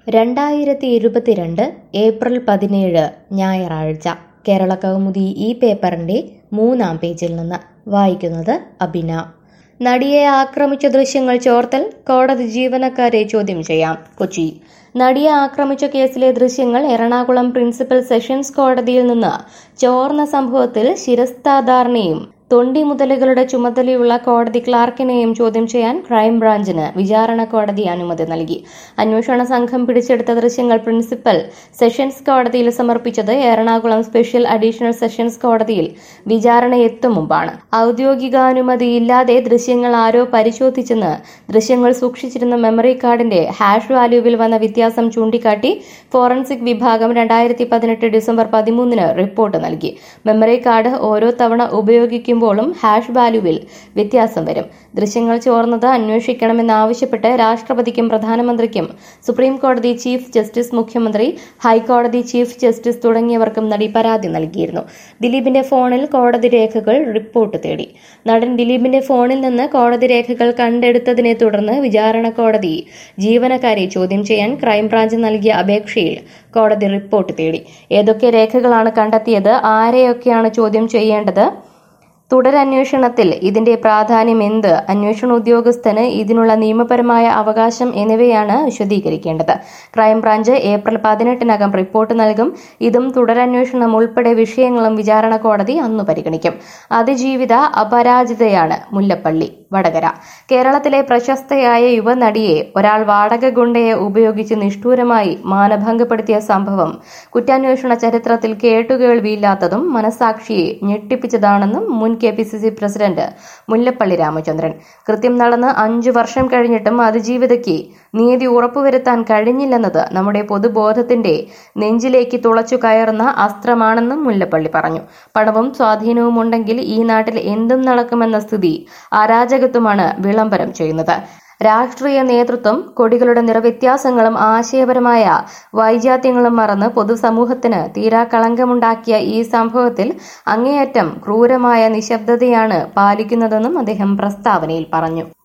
രണ്ടായിരത്തി ഇരുപത്തിരണ്ട് ഏപ്രിൽ പതിനേഴ് ഞായറാഴ്ച കേരള കൗമുദി ഈ പേപ്പറിന്റെ മൂന്നാം പേജിൽ നിന്ന് വായിക്കുന്നത് അബിന നടിയെ ആക്രമിച്ച ദൃശ്യങ്ങൾ ചോർത്തൽ കോടതി ജീവനക്കാരെ ചോദ്യം ചെയ്യാം കൊച്ചി നടിയെ ആക്രമിച്ച കേസിലെ ദൃശ്യങ്ങൾ എറണാകുളം പ്രിൻസിപ്പൽ സെഷൻസ് കോടതിയിൽ നിന്ന് ചോർന്ന സംഭവത്തിൽ ശിരസ്താദാറിനെയും തൊണ്ടി മുതലുകളുടെ ചുമതലയുള്ള കോടതി ക്ലാർക്കിനെയും ചോദ്യം ചെയ്യാൻ ക്രൈംബ്രാഞ്ചിന് വിചാരണ കോടതി അനുമതി നൽകി അന്വേഷണ സംഘം പിടിച്ചെടുത്ത ദൃശ്യങ്ങൾ പ്രിൻസിപ്പൽ സെഷൻസ് കോടതിയിൽ സമർപ്പിച്ചത് എറണാകുളം സ്പെഷ്യൽ അഡീഷണൽ സെഷൻസ് കോടതിയിൽ വിചാരണ എത്തും മുമ്പാണ് ഔദ്യോഗികാനുമതിയില്ലാതെ ദൃശ്യങ്ങൾ ആരോ പരിശോധിച്ചെന്ന് ദൃശ്യങ്ങൾ സൂക്ഷിച്ചിരുന്ന മെമ്മറി കാർഡിന്റെ ഹാഷ് വാല്യൂവിൽ വന്ന വ്യത്യാസം ചൂണ്ടിക്കാട്ടി ഫോറൻസിക് വിഭാഗം രണ്ടായിരത്തി പതിനെട്ട് ഡിസംബർ പതിമൂന്നിന് റിപ്പോർട്ട് നൽകി മെമ്മറി കാർഡ് ഓരോ തവണ ഉപയോഗിക്കുമ്പോഴും ഹാഷ് വാല്യൂവിൽ വ്യത്യാസം വരും ദൃശ്യങ്ങൾ ചോർന്നത് അന്വേഷിക്കണമെന്നാവശ്യപ്പെട്ട് രാഷ്ട്രപതിക്കും പ്രധാനമന്ത്രിക്കും സുപ്രീം കോടതി ചീഫ് ജസ്റ്റിസ് മുഖ്യമന്ത്രി ഹൈക്കോടതി ചീഫ് ജസ്റ്റിസ് തുടങ്ങിയവർക്കും നടി പരാതി നൽകിയിരുന്നു ദിലീപിന്റെ ഫോണിൽ കോടതി രേഖകൾ റിപ്പോർട്ട് തേടി നടൻ ദിലീപിന്റെ ഫോണിൽ നിന്ന് കോടതി രേഖകൾ കണ്ടെടുത്തതിനെ തുടർന്ന് വിചാരണ കോടതി ജീവനക്കാരെ ചോദ്യം ചെയ്യാൻ ക്രൈംബ്രാഞ്ച് നൽകിയ അപേക്ഷയിൽ കോടതി റിപ്പോർട്ട് തേടി ഏതൊക്കെ രേഖകളാണ് കണ്ടെത്തിയത് ആരെയൊക്കെയാണ് ചോദ്യം ചെയ്യേണ്ടത് തുടരന്വേഷണത്തിൽ ഇതിന്റെ പ്രാധാന്യം എന്ത് അന്വേഷണ ഉദ്യോഗസ്ഥന് ഇതിനുള്ള നിയമപരമായ അവകാശം എന്നിവയാണ് വിശദീകരിക്കേണ്ടത് ക്രൈംബ്രാഞ്ച് ഏപ്രിൽ പതിനെട്ടിനകം റിപ്പോർട്ട് നൽകും ഇതും തുടരന്വേഷണം ഉൾപ്പെടെ വിഷയങ്ങളും വിചാരണ കോടതി അന്നു പരിഗണിക്കും അതിജീവിത അപരാജിതയാണ് മുല്ലപ്പള്ളി വടകര കേരളത്തിലെ പ്രശസ്തയായ യുവനടിയെ ഒരാൾ വാടക ഗുണ്ടയെ ഉപയോഗിച്ച് നിഷ്ഠൂരമായി മാനഭംഗപ്പെടുത്തിയ സംഭവം കുറ്റാന്വേഷണ ചരിത്രത്തിൽ കേട്ടുകേൾവിയില്ലാത്തതും മനസാക്ഷിയെ ഞെട്ടിപ്പിച്ചതാണെന്നും മുൻ K P C C president Mullappally Ramachandran കൃത്യം നടന്ന് അഞ്ചു വർഷം കഴിഞ്ഞിട്ടും അതിജീവിതയ്ക്ക് നീതി ഉറപ്പുവരുത്താൻ കഴിഞ്ഞില്ലെന്നത് നമ്മുടെ പൊതുബോധത്തിന്റെ നെഞ്ചിലേക്ക് തുളച്ചു കയറുന്ന അസ്ത്രമാണെന്നും മുല്ലപ്പള്ളി പറഞ്ഞു പണവും സ്വാധീനവും ഉണ്ടെങ്കിൽ ഈ നാട്ടിൽ എന്തും നടക്കുമെന്ന സ്ഥിതി അരാജകത്വമാണ് വിളംബരം ചെയ്യുന്നത് രാഷ്ട്രീയ നേതൃത്വം കൊടികളുടെ നിറവ്യത്യാസങ്ങളും ആശയപരമായ വൈജാത്യങ്ങളും മറന്ന് പൊതുസമൂഹത്തിന് തീരാ കളങ്കമുണ്ടാക്കിയ ഈ സംഭവത്തിൽ അങ്ങേയറ്റം ക്രൂരമായ നിശബ്ദതയാണ് പാലിക്കുന്നതെന്നും അദ്ദേഹം പ്രസ്താവനയിൽ പറഞ്ഞു